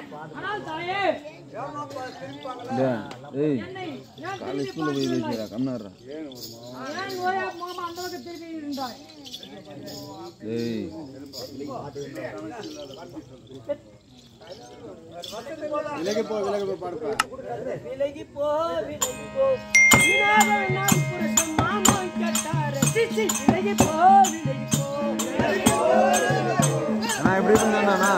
ஆனால் தாயே ஏய் என்னை ஏன் காலை திரும்பி ஸ்கூல்ல போய் பார்க்கவில்லை? பேசுகிறா கம்னாடுறா ஏன் ஓயா மாமா அந்த பக்கம் திரும்பி இருந்தாய் ஏய் விலகி போ விலகி போ பாடுப்பா விலகி போ விலகி போ வினாக நாம் புருஷன் மாமா கேட்டாரு சிச்சி விலகி போ விலகி போ அண்ணா எப்படி இருந்தாண்ணா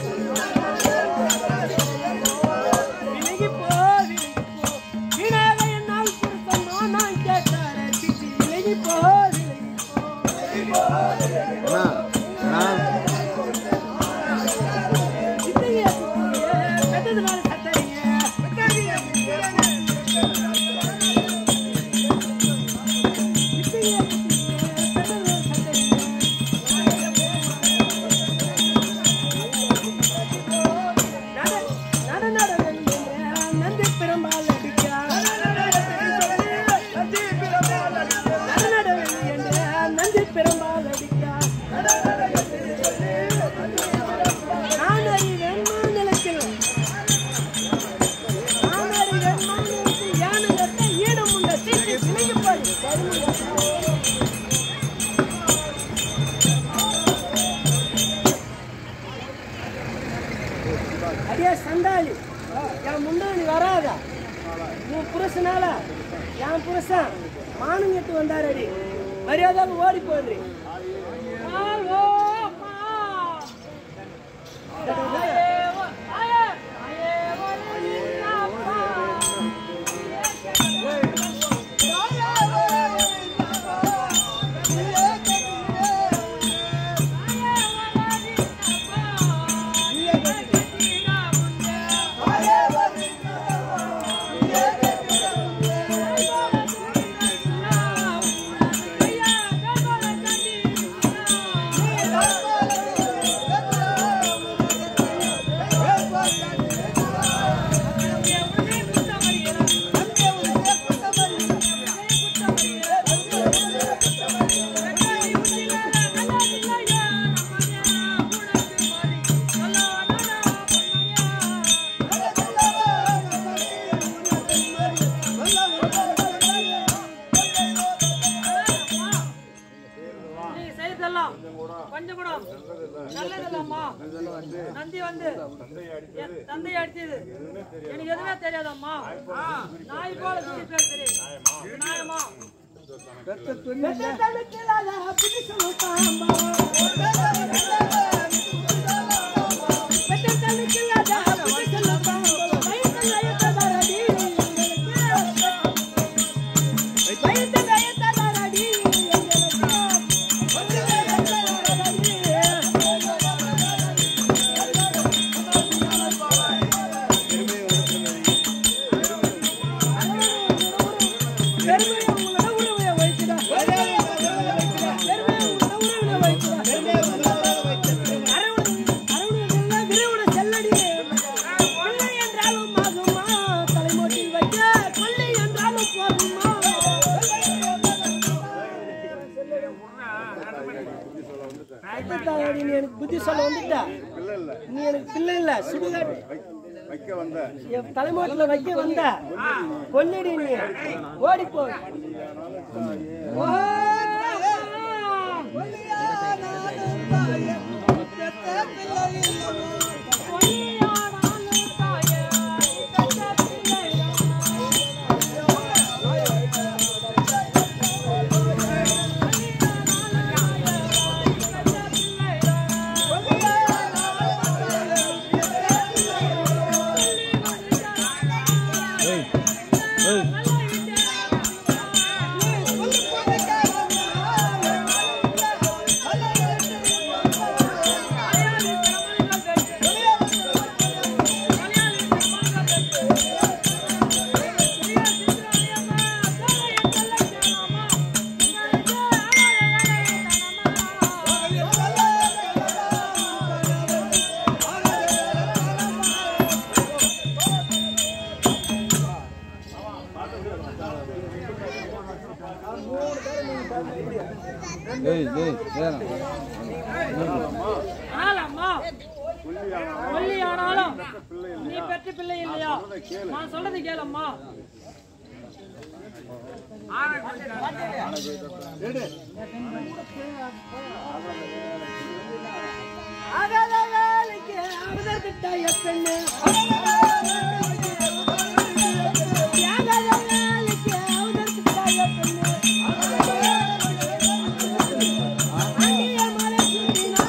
விலகி போ விலகி போ வினாக நாம் புருஷன் மாமா கேட்டாரு சிச்சி விலகி போ விலகி போ அண்ணா அண்ணா சித்தையே சித்தையே பெத்ததுனால சத்தறியே சித்தையே சித்தையே பெத்ததுனால சத்தறியே நட நட நட நந்தி பெருமாள் அடிக்கா நந்தி பெருமாள் நட நட நந்தி பெருமாள் அடிக்கா நான் அறிவேன் மாநிலத்தில் நான் அறிவேன் மாநிலத்தில் யானைகத்தை ஈடம் உண்ட சீட்டு சிணையப்பாடு அடியே சண்டாளி என் முன்னாடி வராதா உன் புருஷனால என் புருஷன் மானுங்கட்டு வந்தாரடி மரியாதை ஓடி போயிடுறி நீங்க செய்ததெல்லாம் கொஞ்சம் கூட நல்லதல்லம்மா நந்தி வந்து என் தந்தை அடிச்சது எனக்கு எதுவுமே தெரியாதம்மா நாய் போல சுத்தி பேசுறேன் நியாயமா நீ எனக்கு புத்தி சொல்ல வந்துட்டா பிள்ளை இல்ல நீ எனக்கு பிள்ளை இல்ல சுடுகாடு வைக்க வந்த என் தலைமாட்டில் வைக்க வந்த கொல்லிடி நீ ஓடி போ ஓ, ஏய் ஏய் ஏய் ஏய் வேணாம் ஆனால் அம்மா கொல்லி ஆனாலும் பெற்ற பிள்ளை இல்லையா நான் சொல்றது கேளம்மா அகல வேலைக்கு அவதற்கிட்ட எப்பெண்ணு அகல வேலைக்கு அவதற்கிட்ட எப்பெண்ணு அந்நிய மலை சுற்றினா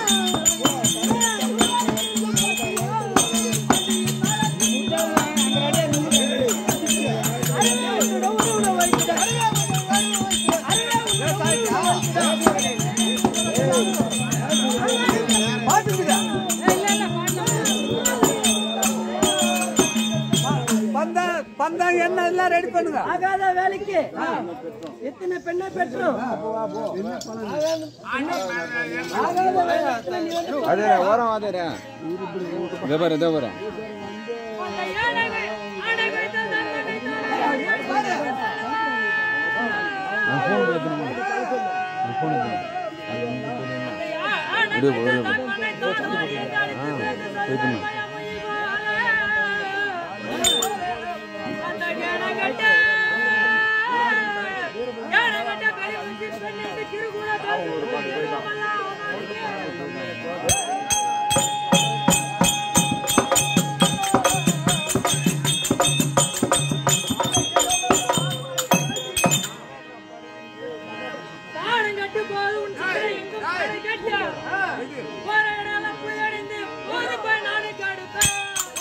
பந்தாங்க என்ன எல்லாம் ரெடி பண்ணுங்க ஆகாத வேலைக்கு எத்தனை பெண்ணை பெற்றோம் ஆகாத வேலைக்கு நீ வந்து அதே ஓரம் வாதேரே இதோ பாரு இதோ பாரு அந்த ஏழை ஆடை வைத்த நன்மனை நான் ஃபோன் பேசணும் நான் ஃபோன் பேசணும் அது வந்து தெரியுமா? விடு, விடு, விடு. ஆ பேசணும் கட்டு போது உன் சிறை எங்கு போய் கட்ட போற இடம் போய் அடைந்து போது போய் நானே கடுப்பேன்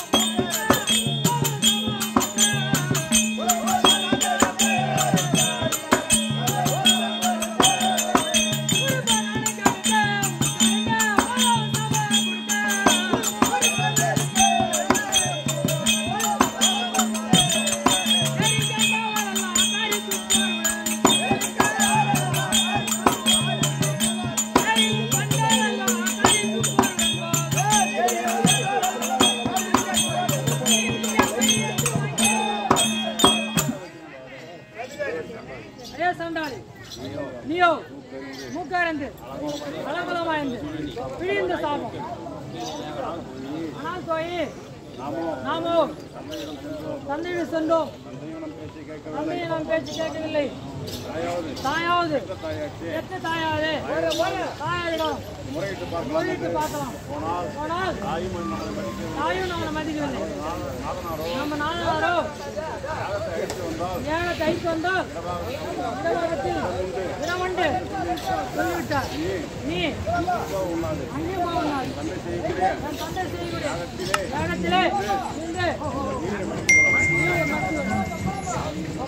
அதே சண்டாளி நீயோ மூக்காரந்து கலகலமாய்ந்து பிடிந்த சாபம் ஆனால் கோயி நாமோ தந்தையை சென்றோம் தந்தையை நாம் பேச்சு கேட்கவில்லை தாயாவது எத்த தாயாவது தாயாரிடம் முறையிட்டு பார்க்கலாம் போனால் தாயும் நம்மளை மதிக்கவில்லை நம்ம நாளோ ஏழை கைக்கு வந்தால் இடவகத்தில் இடமண்டு சொல்லிவிட்டார் நீ அங்கேயும் போகக்கூடாது என் தந்தை செய்யக்கூடிய இடத்திலே நின்று நீரை மறந்து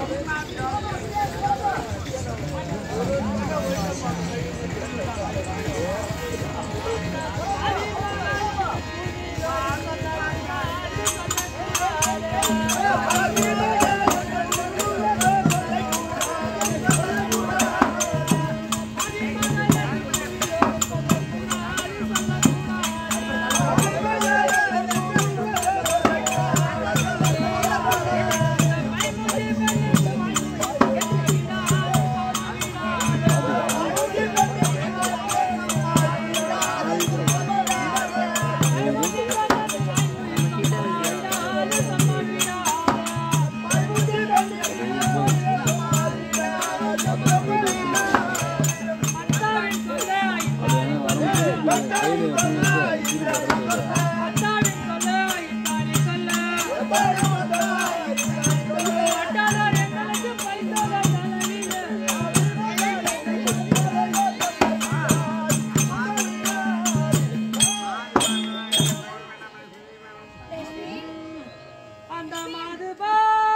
அந்த மாதுபா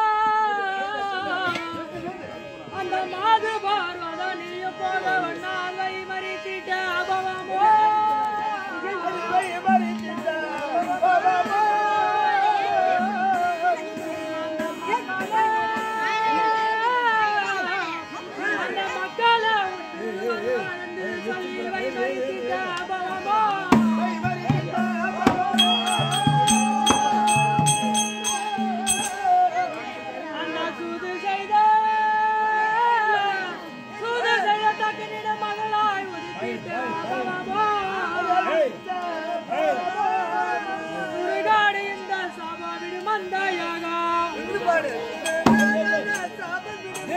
அந்த மாது பார்வத நீய போல வண்ணாலை மறித்திட்ட அபவமோ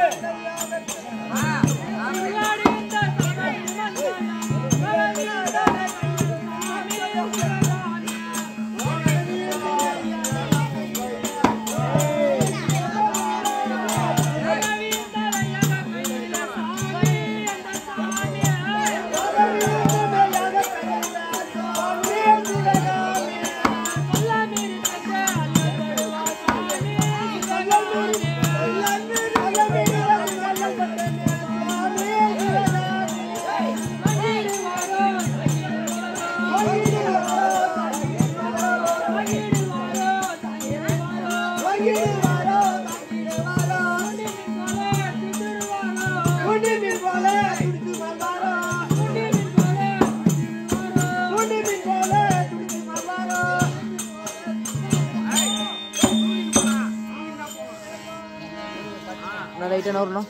நான் லைட்டாக வரணும்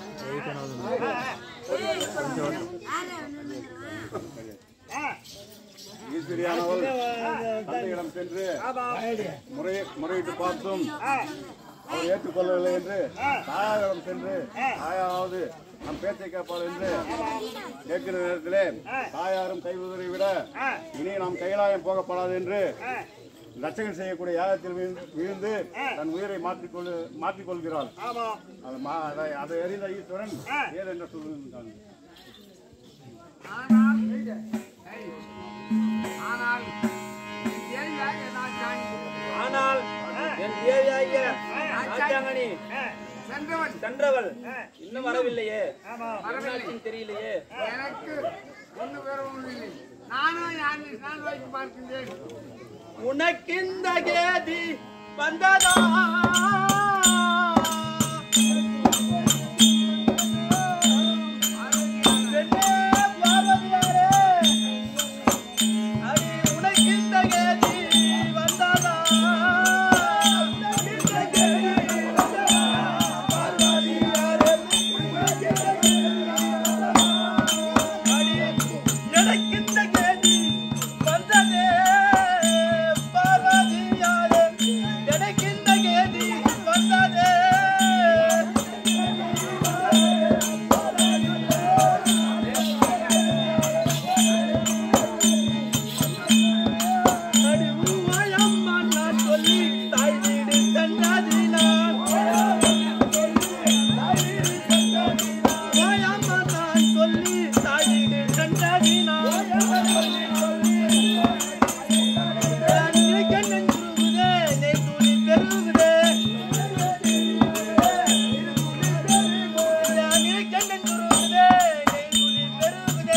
ஈஸ்வரியானவள் தந்தையிடம் சென்று முறை முறையிட்டு பார்த்தும் அவர் ஏற்றுக்கொள்ளவில்லை என்று தாயாரிடம் சென்று தாயாவது நம் பேச்சை கேட்பாள் என்று கேட்கிற நேரத்திலே தாயாரும் கைவிதறி விட இனி நாம் கைலாயம் போகப்படாது என்று ரட்சகன் செய்யக்கூடிய யாகத்தில் விழுந்து- விழுந்து தன் உயிரை மாற்றிக்கொள்ளு மாற்றிக்கொள்கிறாள் அது மா- அதை- அதை அறிந்த ஈஸ்வரன் ஏதென்று சொல்லுகிறான் ஆனால் என் தேவியாகிய ராஜாங்கனி சென்றவன் சென்றவள் இன்னும் வரவில்லையே வரவில்லை. தெரியலையே எனக்கு ஒண்ணு வேற ஒண்ணு இல்லை நானும் யார் நான் வைத்து பார்க்கின்றேன் உனக்கு இந்த கேதி வந்ததா பெண்ணே பார்வதியாரே, அடி உனக்கு இந்த கேதி வந்ததா? அடி எனக்கு இந்த கேதி வந்ததே பார்வதியாரே, எனக்கு இந்த கேதி வந்ததே அடி உம்மாயம்மா நான் சொல்லி தாய் வீடு சென்றதினால் உம்மாயம்மா நான் சொல்லி தாய் வீடு சென்றதினால் அன்னைக்கு நெஞ்சுருகுதே, நெய்துளி பெருகுதே. அன்னைக்கு நெஞ்சுருகுதே, நெய்துளி பெருகுதே.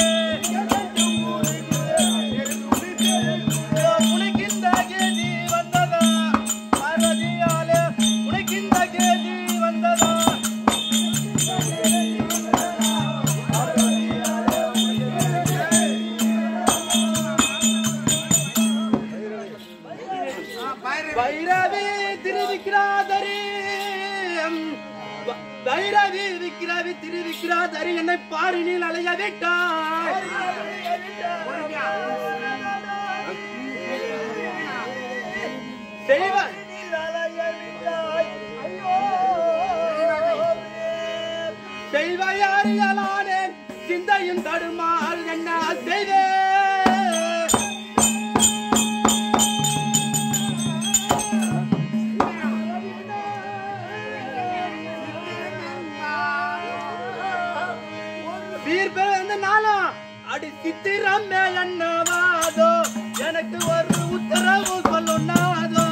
உனக்கு இந்த கேதி வந்ததா பார்வதியாலே உனக்கு இந்த கேதி வந்ததா வைரவி திருவிக்ராதரி வைரவி விக்ரவி திருவிக்ராதரி என்னை பாரினில் அலைய விட்டாய் தெய்வ செய்வையாரியானே சிந்தையும் தடுமாறு என்ன செய்தே வீர் பிறந்த நாளும் அடி சித்திரமே என்னவாதோ எனக்கு ஒரு உத்தரவு சொல்லணாதோ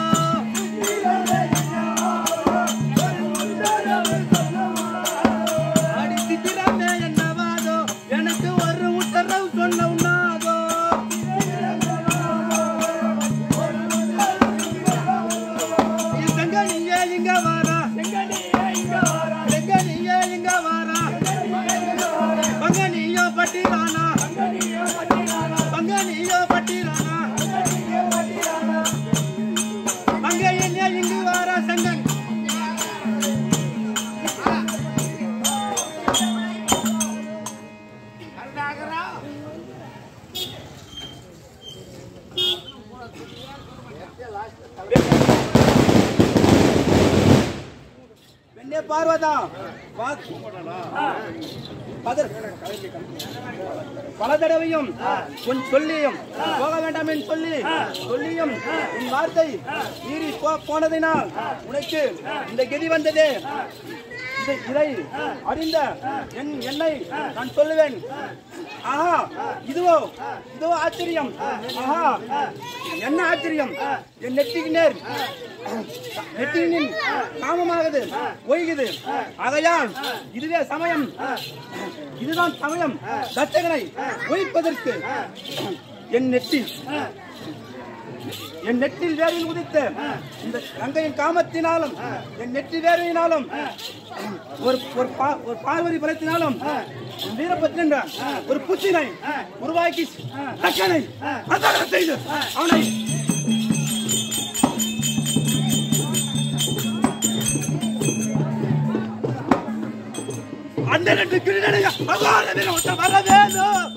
அடி சித்திரமே என்னவாதோ எனக்கு ஒரு உத்தரவு சொல்லணாதோ பெண்ணே பார்வதா வா- பதர் பல தடவையும் உன் சொல்லியும் போக வேண்டாம் என்று சொல்லி சொல்லியும் உன் வார்த்தை மீறி போ- போனதினால் உனக்கு இந்த கதி வந்ததே இதை- இதை அறிந்த என் என்னை நான் சொல்லுவேன் ஆஹா இதுவோ இதுவோ ஆச்சரியம் ஆஹா என்ன ஆச்சரியம் என் நெற்றிக்கு நேர் நெற்றியின் காமமாகுது ஒய்குது ஆகையால் இதுவே சமயம் இதுதான் சமயம் தச்சகனை ஒய்ப்பதற்கு என் நெற்றி என் நெற்றில் வேரில் உதித்த இந்த கங்கையின் காமத்தினாலும் என் நெற்றி வேரையினாலும் ஒரு ஒரு பா- ஒரு பார்வதி பலத்தினாலும் வீரபத்ரன் என்ற ஒரு புத்தினை உருவாக்கி தக்கனை அந்தாரம் செய்து அவனை அந்த ரெண்டு கிருடனைய அகால வீரம் வர வேண்டும்